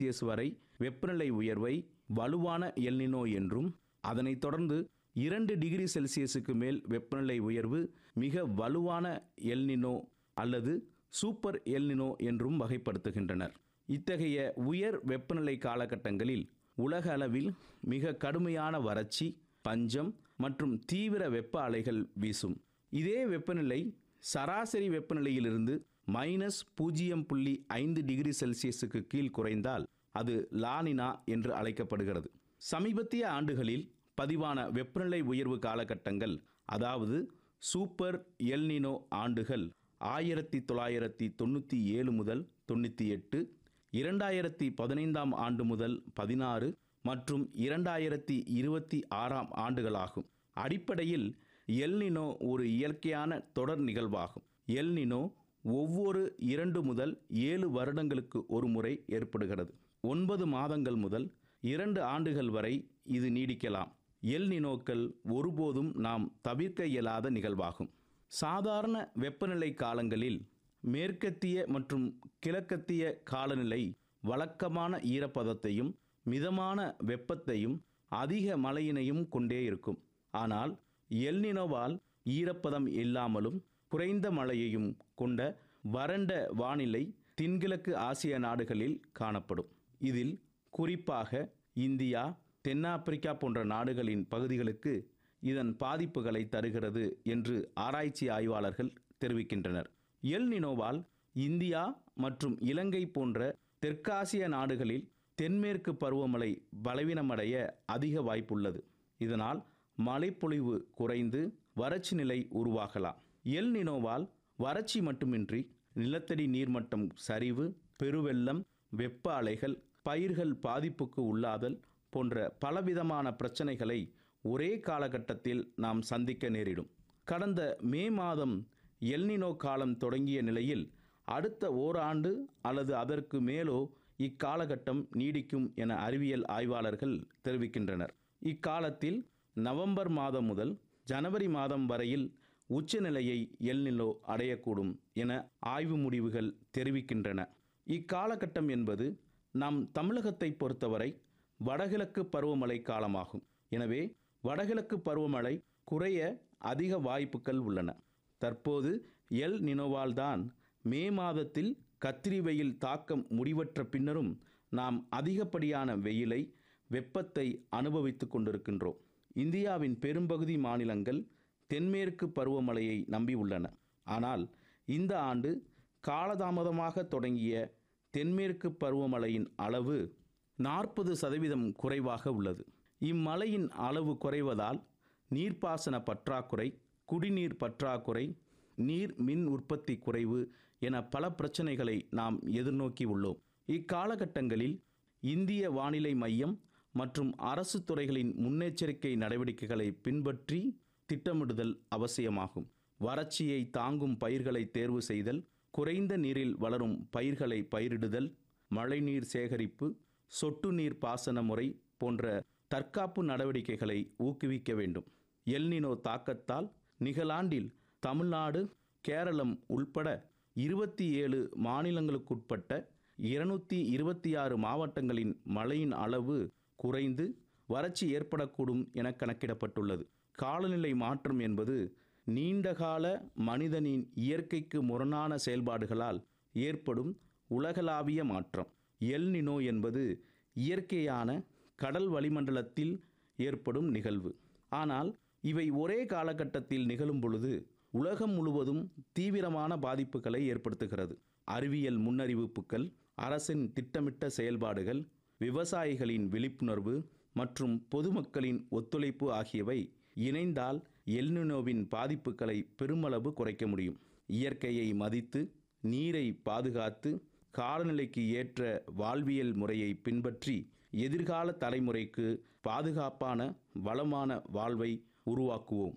Celsius வரை வெப்பநிலை உயர்வை வலுவான எல்னினோ என்றும் அதனைத் தொடர்ந்து இரண்டு டிகிரி செல்சியஸுக்கு மேல் வெப்பநிலை உயர்வு மிக வலுவான எல்னினோ அல்லது சூப்பர் எல்னினோ என்றும் வகைப்படுத்துகின்றனர் இத்தகைய உயர் வெப்பநிலை காலகட்டங்களில் உலக அளவில் மிக கடுமையான வறட்சி பஞ்சம் மற்றும் தீவிர வெப்ப அலைகள் வீசும் இதே வெப்பநிலை சராசரி வெப்பநிலையிலிருந்து மைனஸ் பூஜ்ஜியம் புள்ளி ஐந்து டிகிரி செல்சியஸுக்கு கீழ் குறைந்தால் அது லானினா என்று அழைக்கப்படுகிறது சமீபத்திய ஆண்டுகளில் பதிவான வெப்பநிலை உயர்வு காலகட்டங்கள் அதாவது சூப்பர் எல்னினோ ஆண்டுகள் ஆயிரத்தி தொள்ளாயிரத்தி தொண்ணூற்றி ஏழு முதல் தொண்ணூற்றி எட்டு இரண்டாயிரத்தி பதினைந்தாம் ஆண்டு முதல் பதினாறு மற்றும் இரண்டாயிரத்தி இருபத்தி ஆறாம் ஆண்டுகளாகும் அடிப்படையில் எல்னினோ ஒரு இயற்கையான தொடர் நிகழ்வாகும் எல்னினோ ஒவ்வொரு இரண்டு முதல் ஏழு வருடங்களுக்கு ஒரு முறை ஏற்படுகிறது ஒன்பது மாதங்கள் முதல் இரண்டு ஆண்டுகள் வரை இது நீடிக்கலாம் எல் நினோக்கள் ஒருபோதும் நாம் தவிர்க்க இயலாத நிகழ்வாகும் சாதாரண வெப்பநிலை காலங்களில் மேற்கத்திய மற்றும் கிழக்கத்திய காலநிலை வழக்கமான ஈரப்பதத்தையும் மிதமான வெப்பத்தையும் அதிக மழையினையும் கொண்டே இருக்கும் ஆனால் எல்னினோவால் ஈரப்பதம் இல்லாமலும் குறைந்த மழையையும் கொண்ட வறண்ட வானிலை தென்கிழக்கு ஆசிய நாடுகளில் காணப்படும் இதில் குறிப்பாக இந்தியா தென்னாப்பிரிக்கா போன்ற நாடுகளின் பகுதிகளுக்கு இதன் பாதிப்புகளை தருகிறது என்று ஆராய்ச்சி ஆய்வாளர்கள் தெரிவிக்கின்றனர் எல் நினோவால் இந்தியா மற்றும் இலங்கை போன்ற தெற்காசிய நாடுகளில் தென்மேற்கு பருவமழை பலவீனமடைய அதிக வாய்ப்புள்ளது இதனால் மழைப்பொழிவு குறைந்து வறட்சி நிலை உருவாகலாம் எல் நினோவால் வறட்சி மட்டுமின்றி நிலத்தடி நீர்மட்டம் சரிவு பெருவெள்ளம் வெப்ப அலைகள் பயிர்கள் பாதிப்புக்கு உள்ளாதல் போன்ற பலவிதமான பிரச்சனைகளை ஒரே காலகட்டத்தில் நாம் சந்திக்க நேரிடும் கடந்த மே மாதம் எல்னினோ காலம் தொடங்கிய நிலையில் அடுத்த ஓராண்டு அல்லது அதற்கு மேலோ இக்காலகட்டம் நீடிக்கும் என அறிவியல் ஆய்வாளர்கள் தெரிவிக்கின்றனர் இக்காலத்தில் நவம்பர் மாதம் முதல் ஜனவரி மாதம் வரையில் உச்சநிலையை எல்நிலோ அடையக்கூடும் என ஆய்வு முடிவுகள் தெரிவிக்கின்றன இக்காலகட்டம் என்பது நம் தமிழகத்தை பொறுத்தவரை வடகிழக்கு பருவமழை காலமாகும் எனவே வடகிழக்கு பருவமழை குறைய அதிக வாய்ப்புகள் உள்ளன தற்போது எல் நினோவால் தான் மே மாதத்தில் கத்திரி வெயில் தாக்கம் முடிவற்ற பின்னரும் நாம் அதிகப்படியான வெயிலை வெப்பத்தை அனுபவித்துக் கொண்டிருக்கின்றோம் இந்தியாவின் பெரும்பகுதி மாநிலங்கள் தென்மேற்கு பருவமழையை நம்பியுள்ளன ஆனால் இந்த ஆண்டு காலதாமதமாக தொடங்கிய தென்மேற்கு பருவமழையின் அளவு நாற்பது சதவீதம் குறைவாக உள்ளது இம்மழையின் அளவு குறைவதால் நீர்ப்பாசன பற்றாக்குறை குடிநீர் பற்றாக்குறை நீர் மின் உற்பத்தி குறைவு என பல பிரச்சனைகளை நாம் எதிர்நோக்கி உள்ளோம் இக்காலகட்டங்களில் இந்திய வானிலை மையம் மற்றும் அரசு துறைகளின் முன்னெச்சரிக்கை நடவடிக்கைகளை பின்பற்றி திட்டமிடுதல் அவசியமாகும் வறட்சியை தாங்கும் பயிர்களை தேர்வு செய்தல் குறைந்த நீரில் வளரும் பயிர்களை பயிரிடுதல் மழைநீர் சேகரிப்பு சொட்டு நீர் பாசன முறை போன்ற தற்காப்பு நடவடிக்கைகளை ஊக்குவிக்க வேண்டும் எல்னினோ தாக்கத்தால் நிகழாண்டில் தமிழ்நாடு கேரளம் உள்பட இருபத்தி ஏழு மாநிலங்களுக்குட்பட்ட இருநூத்தி இருபத்தி ஆறு மாவட்டங்களின் மழையின் அளவு குறைந்து வறட்சி ஏற்படக்கூடும் என கணக்கிடப்பட்டுள்ளது காலநிலை மாற்றம் என்பது நீண்டகால மனிதனின் இயற்கைக்கு முரணான செயல்பாடுகளால் ஏற்படும் உலகளாவிய மாற்றம் எல்னினோ என்பது இயற்கையான கடல் வளிமண்டலத்தில் ஏற்படும் நிகழ்வு ஆனால் இவை ஒரே காலகட்டத்தில் நிகழும் பொழுது உலகம் முழுவதும் தீவிரமான பாதிப்புகளை ஏற்படுத்துகிறது அறிவியல் முன்னறிவிப்புகள் அரசின் திட்டமிட்ட செயல்பாடுகள் விவசாயிகளின் விழிப்புணர்வு மற்றும் பொதுமக்களின் ஒத்துழைப்பு ஆகியவை இணைந்தால் எல்னினோவின் பாதிப்புகளை பெருமளவு குறைக்க முடியும் இயற்கையை மதித்து நீரை பாதுகாத்து காலநிலைக்கு ஏற்ற வாழ்வியல் முறையை பின்பற்றி எதிர்கால தலைமுறைக்கு பாதுகாப்பான வளமான வாழ்வை உருவாக்குவோம்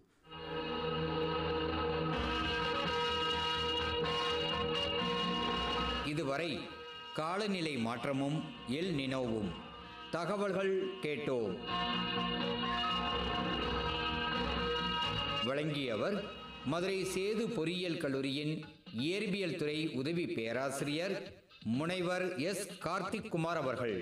இதுவரை காலநிலை மாற்றமும் எல் நினோவும் தகவல்கள் கேட்டோம் வழங்கியவர் மதுரை சேது பொறியியல் கல்லூரியின் இயற்பியல் துறை உதவி பேராசிரியர் முனைவர் எஸ் கார்த்திக் குமார் அவர்கள்